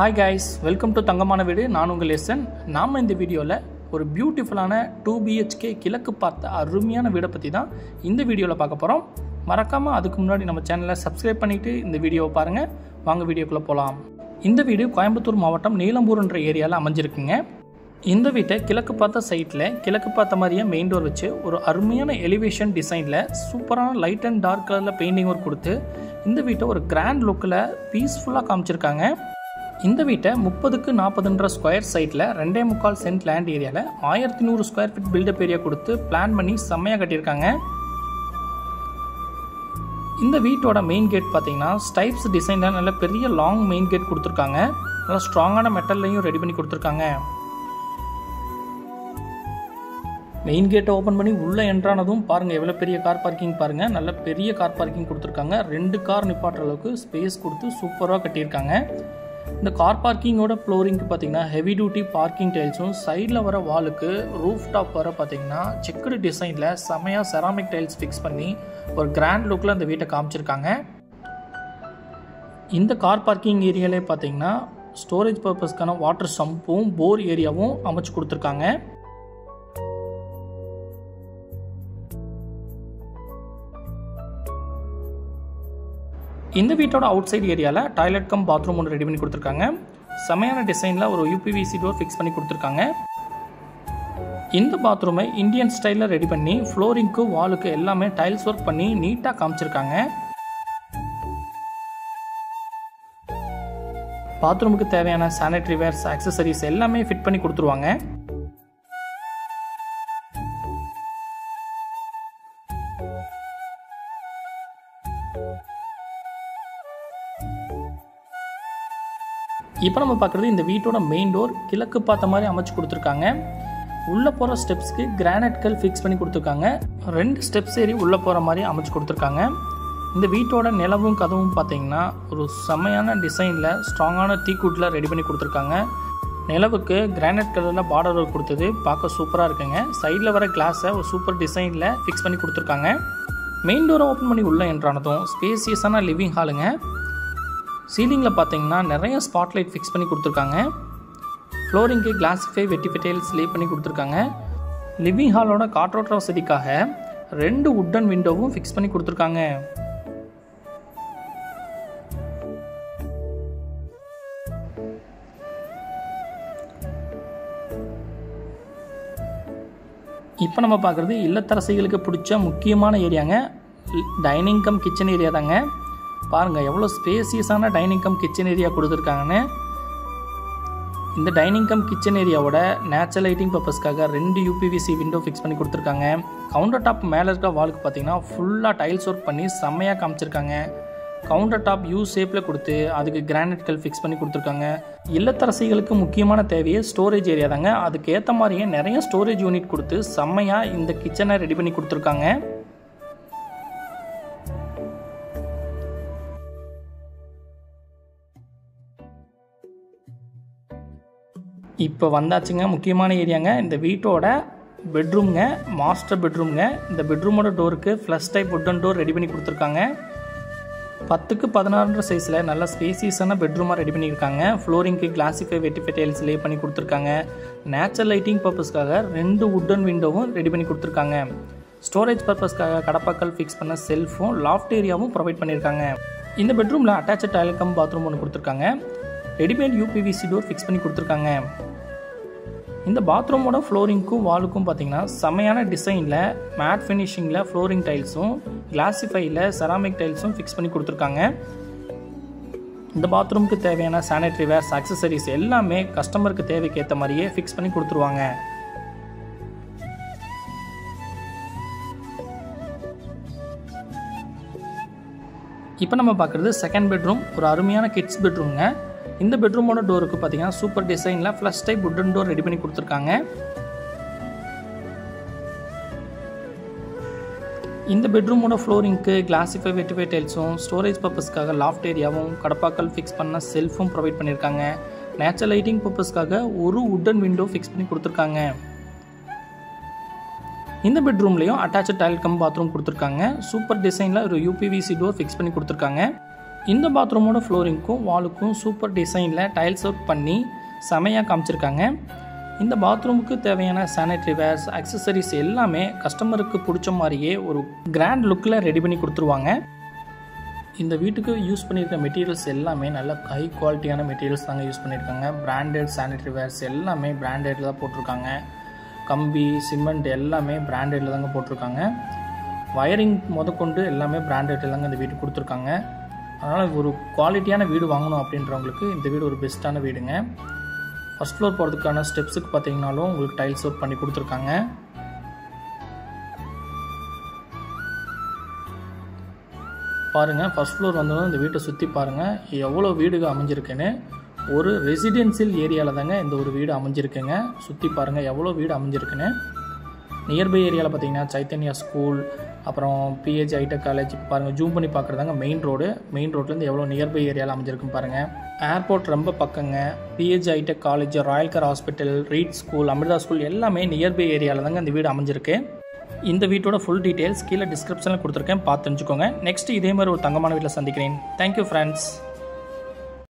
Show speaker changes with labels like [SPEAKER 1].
[SPEAKER 1] hi guys welcome to தங்கமான வீடு நான் உங்கள் எஸ்என் நாம் இந்த வீடியோவில் ஒரு பியூட்டிஃபுல்லான டூ பிஹெச்கே கிழக்கு பார்த்த அருமையான வீடை பற்றி தான் இந்த வீடியோவில் பார்க்க போகிறோம் மறக்காமல் அதுக்கு முன்னாடி நம்ம சேனலை சப்ஸ்கிரைப் பண்ணிவிட்டு இந்த வீடியோவை பாருங்கள் வாங்க வீடியோக்குள்ளே போகலாம் இந்த வீடு கோயம்புத்தூர் மாவட்டம் நீலம்பூர்ன்ற ஏரியாவில் அமைஞ்சிருக்குங்க இந்த வீட்டை கிழக்கு பார்த்த சைட்டில் கிழக்கு பார்த்த மாதிரியே மெயின் டோர் வச்சு ஒரு அருமையான எலிவேஷன் டிசைனில் சூப்பரான லைட் அண்ட் டார்க் கலரில் பெயிண்டிங் ஒர்க் கொடுத்து இந்த வீட்டை ஒரு கிராண்ட் லுக்கில் பீஸ்ஃபுல்லாக காமிச்சிருக்காங்க இந்த வீட்டை முப்பதுக்கு நாற்பதுன்ற ஸ்கொயர் சைட்டில் ரெண்டே முக்கால் சென்ட் லேண்ட் ஏரியாவில் ஆயிரத்தி நூறு ஸ்கொயர் ஃபீட் பில்டப் ஏரியா கொடுத்து பிளான் பண்ணி செம்மையாக கட்டியிருக்காங்க இந்த வீட்டோட மெயின் கேட் பார்த்தீங்கன்னா ஸ்டைப்ஸ் டிசைனில் நல்ல பெரிய லாங் மெயின் கேட் கொடுத்துருக்காங்க நல்லா ஸ்ட்ராங்கான மெட்டல்லையும் ரெடி பண்ணி கொடுத்துருக்காங்க மெயின் கேட்டை ஓப்பன் பண்ணி உள்ளே என்ட்ரானதும் பாருங்கள் எவ்வளோ பெரிய கார் பார்க்கிங் பாருங்கள் நல்ல பெரிய கார் பார்க்கிங் கொடுத்துருக்காங்க ரெண்டு கார் நிப்பாட்டுற அளவுக்கு ஸ்பேஸ் கொடுத்து சூப்பராக கட்டியிருக்காங்க இந்த கார் பார்க்கிங்கோட ஃப்ளோரிங்க்கு பார்த்தீங்கன்னா ஹெவி டியூட்டி பார்க்கிங் டைல்ஸும் சைடில் வர வாலுக்கு ரூஃப் டாப் வர பார்த்தீங்கன்னா செக்குடு டிசைனில் செமையாக செராமிக் டைல்ஸ் ஃபிக்ஸ் பண்ணி ஒரு கிராண்ட் லுக்கில் இந்த வீட்டை காமிச்சிருக்காங்க இந்த கார் பார்க்கிங் ஏரியாலே பார்த்தீங்கன்னா ஸ்டோரேஜ் பர்பஸ்க்கான வாட்டர் சம்பும் போர் ஏரியாவும் அமைச்சு கொடுத்துருக்காங்க இந்த வீட்டோட அவுட் சைடு ஏரியாவில் டாய்லெட் கம் பாத்ரூம் ஒன்று ரெடி பண்ணி கொடுத்துருக்காங்க செமையான டிசைனில் ஒரு யூபிவிசி டோர் ஃபிக்ஸ் பண்ணி கொடுத்துருக்காங்க இந்த பாத்ரூமை இந்தியன் ஸ்டைலில் ரெடி பண்ணி ஃப்ளோரிங்க்கு வாலுக்கு எல்லாமே டைல்ஸ் ஒர்க் பண்ணி நீட்டாக காமிச்சிருக்காங்க பாத்ரூமுக்கு தேவையான சானிட்டரி வேர்ஸ் அக்சசரிஸ் எல்லாமே ஃபிட் பண்ணி கொடுத்துருவாங்க இப்போ நம்ம பார்க்குறது இந்த வீட்டோட மெயின் டோர் கிழக்கு பார்த்த மாதிரி அமைச்சு கொடுத்துருக்காங்க உள்ளே போகிற ஸ்டெப்ஸ்க்கு கிரானைட் கல் ஃபிக்ஸ் பண்ணி கொடுத்துருக்காங்க ரெண்டு ஸ்டெப்ஸ் ஏறி உள்ளே போகிற மாதிரி அமைச்சு கொடுத்துருக்காங்க இந்த வீட்டோட நிலவும் கதவும் பார்த்தீங்கன்னா ஒரு செம்மையான டிசைனில் ஸ்ட்ராங்கான டீக்குட்டில் ரெடி பண்ணி கொடுத்துருக்காங்க நிலவுக்கு கிரானைட் கலரில் பார்டர் ஒர்க் கொடுத்தது பார்க்க சூப்பராக இருக்குங்க சைடில் வர கிளாஸை ஒரு சூப்பர் டிசைனில் ஃபிக்ஸ் பண்ணி கொடுத்துருக்காங்க மெயின் டோரை ஓப்பன் பண்ணி உள்ளே என்றானதும் ஸ்பேசியஸான லிவிங் ஹாலுங்க சீலிங்கில் பார்த்தீங்கன்னா நிறைய ஸ்பாட்லைட் ஃபிக்ஸ் பண்ணி கொடுத்துருக்காங்க ஃப்ளோரிங்க்கு கிளாஸிஃபை வெட்டிஃபிட்டைல்ஸ் லே பண்ணி கொடுத்துருக்காங்க லிவிங் ஹாலோட காற்றோட்ட வசதிக்காக ரெண்டு உட்டன் விண்டோவும் ஃபிக்ஸ் பண்ணி கொடுத்துருக்காங்க இப்போ நம்ம பார்க்குறது இல்லத்தரசிகளுக்கு பிடிச்ச முக்கியமான ஏரியாங்க டைனிங் கம் கிச்சன் ஏரியா தாங்க பாருங்கள் எவ்வளோ ஸ்பேசியஸான டைனிங் கம் கிச்சன் ஏரியா கொடுத்துருக்காங்கன்னு இந்த டைனிங் கம் கிச்சன் ஏரியாவோட நேச்சுரல் லைட்டிங் பர்பஸ்க்காக ரெண்டு யூபிவிசி விண்டோ ஃபிக்ஸ் பண்ணி கொடுத்துருக்காங்க கவுண்டர் டாப் மேலே இருக்க வாலுக்கு பார்த்தீங்கன்னா ஃபுல்லாக டைல்ஸ் ஒர்க் பண்ணி செம்மையாக காமிச்சிருக்காங்க கவுண்டர் டாப் யூ ஷேப்பில் கொடுத்து அதுக்கு கிரானைட் கல் ஃபிக்ஸ் பண்ணி கொடுத்துருக்காங்க இல்லத்தரசிகளுக்கு முக்கியமான தேவையே ஸ்டோரேஜ் ஏரியா தாங்க அதுக்கு ஏற்ற மாதிரியே நிறைய ஸ்டோரேஜ் யூனிட் கொடுத்து செம்மையாக இந்த கிச்சனை ரெடி பண்ணி கொடுத்துருக்காங்க இப்போ வந்தாச்சுங்க முக்கியமான ஏரியாங்க இந்த வீட்டோட பெட்ரூம்ங்க மாஸ்டர் பெட்ரூம்ங்க இந்த பெட்ரூமோட டோருக்கு flush type wooden door ready பண்ணி கொடுத்துருக்காங்க பத்துக்கு பதினாறுன்ற சைஸில் நல்ல ஸ்பேசியஸான பெட்ரூமாக ரெடி பண்ணியிருக்காங்க ஃப்ளோரிங்க்கு கிளாசிஃபை வெட்டிஃபை டைல்ஸ் லே பண்ணி கொடுத்துருக்காங்க நேச்சுரல் லைட்டிங் பர்பஸ்க்காக ரெண்டு உட்டன் விண்டோவும் ரெடி பண்ணி கொடுத்துருக்காங்க ஸ்டோரேஜ் பர்பஸ்க்காக கடப்பாக்கல் ஃபிக்ஸ் பண்ண செல்ஃபும் லாஃப்ட் ஏரியாவும் ப்ரொவைட் பண்ணியிருக்காங்க இந்த பெட்ரூமில் அட்டாச் டாய்லெட் கம் பாத்ரூம் ஒன்று கொடுத்துருக்காங்க ரெடிமேட் யூபிவிசி டோர் ஃபிக்ஸ் பண்ணி கொடுத்துருக்காங்க இந்த பாத்ரூமோட ஃப்ளோரிங்க்கும் வாலுக்கும் பார்த்தீங்கன்னா செமையான டிசைனில் மேட் ஃபினிஷிங்கில் ஃப்ளோரிங் டைல்ஸும் கிளாசிஃபையில் செராமிக் டைல்ஸும் ஃபிக்ஸ் பண்ணி கொடுத்துருக்காங்க இந்த பாத்ரூமுக்கு தேவையான சானிட்டரி வேர்ஸ் அக்சசரிஸ் எல்லாமே கஸ்டமருக்கு தேவைக்கு ஏற்ற மாதிரியே ஃபிக்ஸ் பண்ணி கொடுத்துருவாங்க இப்போ நம்ம பார்க்குறது செகண்ட் பெட்ரூம் ஒரு அருமையான கிட்ஸ் பெட்ரூம்ங்க இந்த பெட்ரூமோட டோருக்கு பார்த்தீங்கன்னா சூப்பர் டிசைனில் flush type wooden door ready பண்ணி கொடுத்துருக்காங்க இந்த பெட்ரூமோட ஃப்ளோரிங்க்கு கிளாசிஃபை வெட்டிஃபை டைல்ஸும் ஸ்டோரேஜ் பர்பஸ்க்காக லாஃப்ட் ஏரியாவும் கடப்பாக்கல் ஃபிக்ஸ் பண்ண செல்ஃபும் ப்ரொவைட் பண்ணியிருக்காங்க நேச்சுரல் லைட்டிங் பர்பஸ்க்காக ஒரு உட்டன் விண்டோ ஃபிக்ஸ் பண்ணி கொடுத்துருக்காங்க இந்த பெட்ரூம்லேயும் அட்டாச்சு டைல் கம் பாத்ரூம் கொடுத்துருக்காங்க சூப்பர் டிசைனில் ஒரு யூபிவிசி டோர் ஃபிக்ஸ் பண்ணி கொடுத்துருக்காங்க இந்த பாத்ரூமோட ஃப்ளோரிங்க்கும் வாலுக்கும் சூப்பர் டிசைனில் டைல்ஸ் ஒர்க் பண்ணி செமையாக காமிச்சிருக்காங்க இந்த பாத்ரூமுக்கு தேவையான சானிட்டரி வேர்ஸ் அக்சசரிஸ் எல்லாமே கஸ்டமருக்கு பிடிச்ச மாதிரியே ஒரு கிராண்ட் லுக்கில் ரெடி பண்ணி கொடுத்துருவாங்க இந்த வீட்டுக்கு யூஸ் பண்ணியிருக்க மெட்டீரியல்ஸ் எல்லாமே நல்ல ஹை குவாலிட்டியான மெட்டீரியல்ஸ் தாங்க யூஸ் பண்ணியிருக்காங்க பிராண்டட் சானிட்டரி வேர்ஸ் எல்லாமே பிராண்டடில் தான் போட்டிருக்காங்க கம்பி சிமெண்ட் எல்லாமே பிராண்டடில் தாங்க போட்டிருக்காங்க வயரிங் முதற்கொண்டு எல்லாமே பிராண்டடில் தாங்க இந்த வீட்டுக்கு கொடுத்துருக்காங்க அதனால் ஒரு குவாலிட்டியான வீடு வாங்கணும் அப்படின்றவங்களுக்கு இந்த வீடு ஒரு பெஸ்ட்டான வீடுங்க ஃபஸ்ட் ஃப்ளோர் போகிறதுக்கான ஸ்டெப்ஸுக்கு பார்த்தீங்கனாலும் உங்களுக்கு டைல்ஸ் ஒர்க் பண்ணி கொடுத்துருக்காங்க பாருங்கள் ஃபஸ்ட் ஃப்ளோர் வந்ததும் இந்த வீட்டை சுற்றி பாருங்கள் எவ்வளோ வீடுகள் அமைஞ்சிருக்குன்னு ஒரு ரெசிடென்சியல் ஏரியாவில் தாங்க இந்த ஒரு வீடு அமைஞ்சிருக்குங்க சுற்றி பாருங்கள் எவ்வளோ வீடு அமைஞ்சிருக்குன்னு நியர்பை ஏரியாவில் பார்த்தீங்கன்னா சைத்தன்யா ஸ்கூல் அப்புறம் பிஹெச் ஐடெக் காலேஜ் பாருங்கள் ஜூம் பண்ணி பார்க்குறதாங்க மெயின் ரோடு மெயின் ரோட்லேருந்து எவ்வளோ நியர்பை ஏரியாவில் அமைஞ்சிருக்குன்னு பாருங்கள் ஏர்போர்ட் ரொம்ப பக்கங்க BH itech college royal car hospital Reed school Amrita school எல்லாமே நியர்பை ஏரியாவில் தாங்க இந்த வீடு அமைஞ்சிருக்கு இந்த வீட்டோட ஃபுல் டீட்டெயில்ஸ் கீழே டிஸ்கிரிப்ஷனில் கொடுத்துருக்கேன் பார்த்து தெரிஞ்சுக்கோங்க நெக்ஸ்ட் இதே மாதிரி ஒரு தங்கமான வீட்டில் சந்திக்கிறேன் தேங்க்யூ ஃப்ரெண்ட்ஸ்